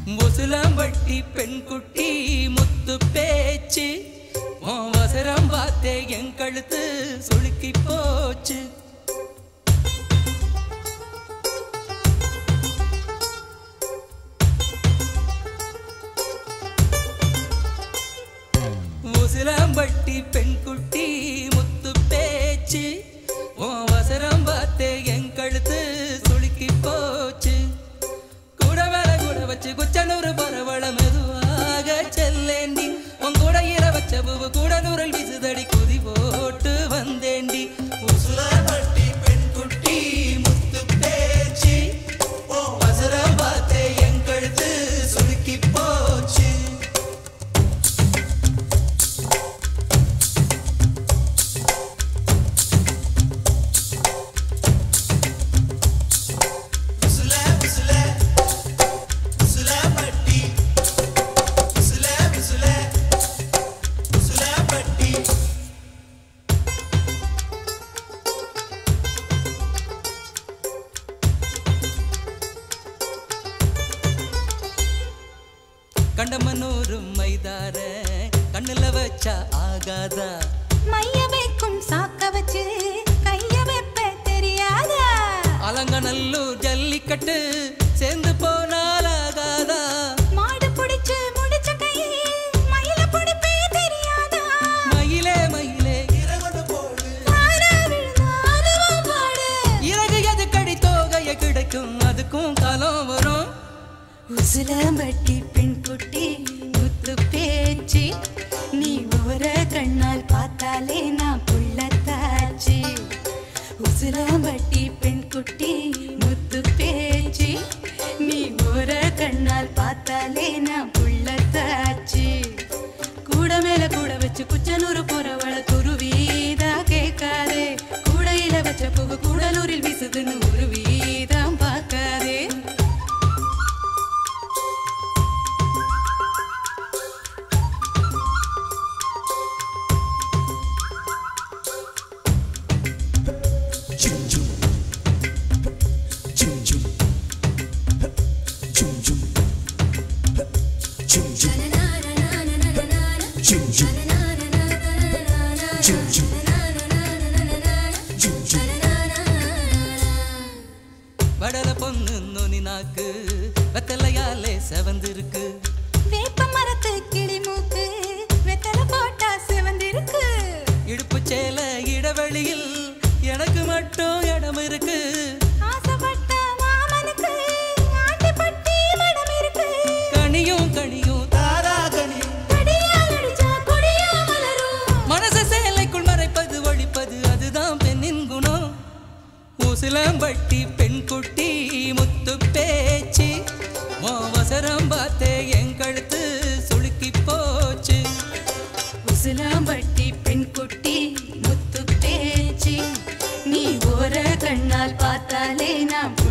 முசுலம்பட்டி பெண் குட்டி முத்து பேச்சு உன் வசரம் பார்த்தே என் கழுத்து சுளுக்கி போச்சு முசுலம்பட்டி பெண் குட்டி முத்து பேச்சு உன் வசரம் பார்த்தே என் கழுத்து சுளுக்கி போச்சு கூட மேல கூட வச்சு குச்சனூறு பரவள மெதுவாக செல்லேண்டி உன் கூட இர வச்ச பூவு கூட நூறல் விசுதடி குதி போட்டு வந்தேண்டி உசுலம்பட்டி பெண் குட்டி முத்து பேச்சு உன் வசரம் பார்த்தே என் கழுத்து சுளுக்கி போச்சு கண்டமனூரு மைதார கண்ணுல வச்சா ஆகாதா மைய வைக்கும் சாக்க வச்சு கைய வைப்ப தெரியாதா அலங்கநல்லூர் ஜல்லிக்கட்டு சேர்ந்து போனால் ஆகாதா மாடு புடிச்சு முடிச்ச கை மயில புடிப்பே தெரியாதா மயிலே மயிலே தானா விழுந்தா அதுவும் பாடு இறகு எது கடி தோகைய கிடைக்கும் அதுக்கும் காலம் வரும் உசிலம்பட்டி பெண் குட்டி முத்து பேச்சு நீ ஓர கண்ணால் பார்த்தாலே நான் புள்ளத்தாச்சு உசிலம்பட்டி பெண் குட்டி முத்து பேச்சு நீ ஓர கண்ணால் பார்த்தாலே நான் புள்ளத்தாச்சு கூட மேல கூட வச்சு குச்சனூறு போறவள துருவீதா கேட்காதே கூடையில வச்ச புகு கூடலூரில் வீசுதுன்னு ஒரு வீதம் பார்க்காதே வடல பொண்ணு நுனி நாக்கு வெத்தலையாலே செவந்திருக்கு வேப்ப மரத்து கிளி மூக்கு வெத்தல போட்டா சிவந்திருக்கு இடுப்பு சேல இடைவெளியில் எனக்கு மட்டும் இடம் இருக்கு ஆசைப்பட்ட மாமனுக்கு ஆட்டிப்பட்டி மனம் இருக்கு கனியும் கனியும் தாரா கனியும் கடியால் அடிச்சா கொடியா மலரும் மனச சேலைக்குள் மறைப்பது ஒழிப்பது அதுதான் பெண்ணின் குணம் உசிலம்பட்டி பெண் குட்டி முத்து பேச்சு உன் வசரம் பார்த்தே என் கழுத்து சுளுக்கி போச்சு உசிலாம்பட்டி பெண் குட்டி முத்து பேச்சு நீ ஓர கண்ணால் பார்த்தாலே நான்